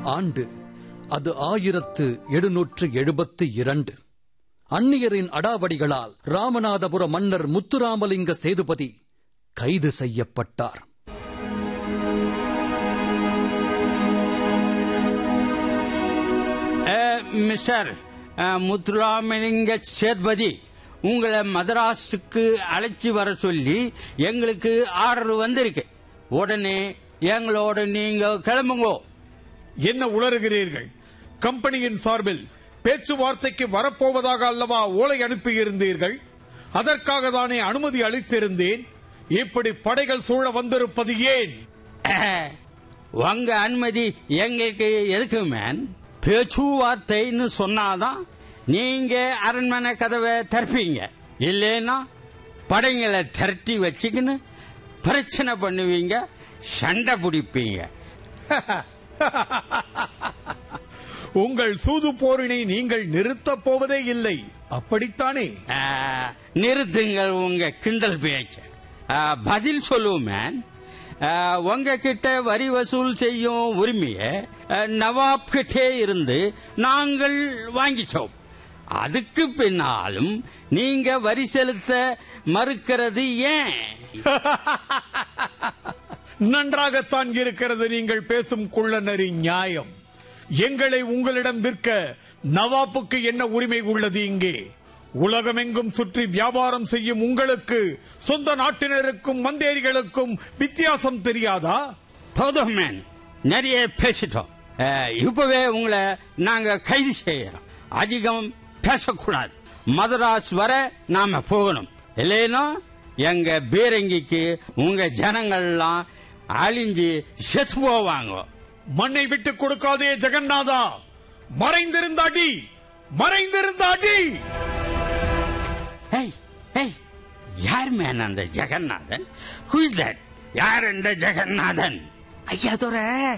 ஆண்டு அது ஆயிரத்து எழுநூற்று எழுபத்து இரண்டு அந்நியரின் அடாவடிகளால் ராமநாதபுர மன்னர் முத்துராமலிங்க சேதுபதி கைது செய்யப்பட்டார் மிஸ்டர் முத்துராமலிங்க சேத்பதி உங்களை மதராஸுக்கு அழைச்சி வர சொல்லி எங்களுக்கு ஆர்டர் வந்திருக்கு உடனே எங்களோட நீங்க கிளம்புங்கோ என்ன உளறுகிறீர்கள் கம்பெனியின் சார்பில் பேச்சுவார்த்தைக்கு வரப்போவதாக அல்லவா ஓலை அனுப்பியிருந்தீர்கள் அதற்காக தானே அனுமதி அளித்திருந்தேன் இப்படி படைகள் சூழ வந்திருப்பது ஏன் அஹ், உங்க அனுமதி எங்களுக்கு எதுக்கு மேன் பேச்சுவார்த்தைன்னு சொன்னாதான் நீங்க அரண்மனை கதவை திறப்பீங்க இல்லைன்னா படைங்களை திரட்டி வச்சுக்கின்னு பிரச்சனை பண்ணுவீங்க சண்டை பிடிப்பீங்க உங்கள் சூது போரினை நீங்கள் நிறுத்தப் போவதே இல்லை அப்படித்தானே அஹ், நிறுத்துங்கள் உங்க கிண்டல் பேச்ச அஹ், பதில் சொல்லுவோம் மேன் அஹ், உங்ககிட்ட வரி வசூல் செய்யும் உரிமையை அஹ், நவாப் கிட்டே இருந்து நாங்கள் வாங்கிச்சோம் அதுக்கு பின்னாலும் நீங்க வரி செலுத்த மறுக்கிறது ஏன் நன்றாகத்தான் இருக்கிறது நீங்கள் பேசும் குள்ளநரி நியாயம் எங்களை உங்களிடம் விற்க நவாப்புக்கு என்ன உரிமை உள்ளது இங்கே உலகமெங்கும் சுற்றி வியாபாரம் செய்யும் உங்களுக்கு சொந்த நாட்டினருக்கும் மந்தேரிகளுக்கும் வித்தியாசம் தெரியாதா போதும் மேன் நிறைய பேசிட்டோம் அஹ், இப்பவே உங்களை நாங்க கைது செய்யறோம் அதிகம் பேசக்கூடாது மதராஸ் வர நாம போகணும் இல்லைன்னா எங்க பீரங்கிக்கு உங்க ஜனங்கள்லாம் அழிஞ்சு செத்து போவாங்க மண்ணை விட்டு கொடுக்காதே ஜெகநாதா மறைந்திருந்த அடி மறைந்திருந்த அடி ஏய் ஏய் யார் மேன் அந்த ஜெகநாதன் ஹூ இஸ் தட் யார் அந்த ஜெகநாதன் ஐயா துரை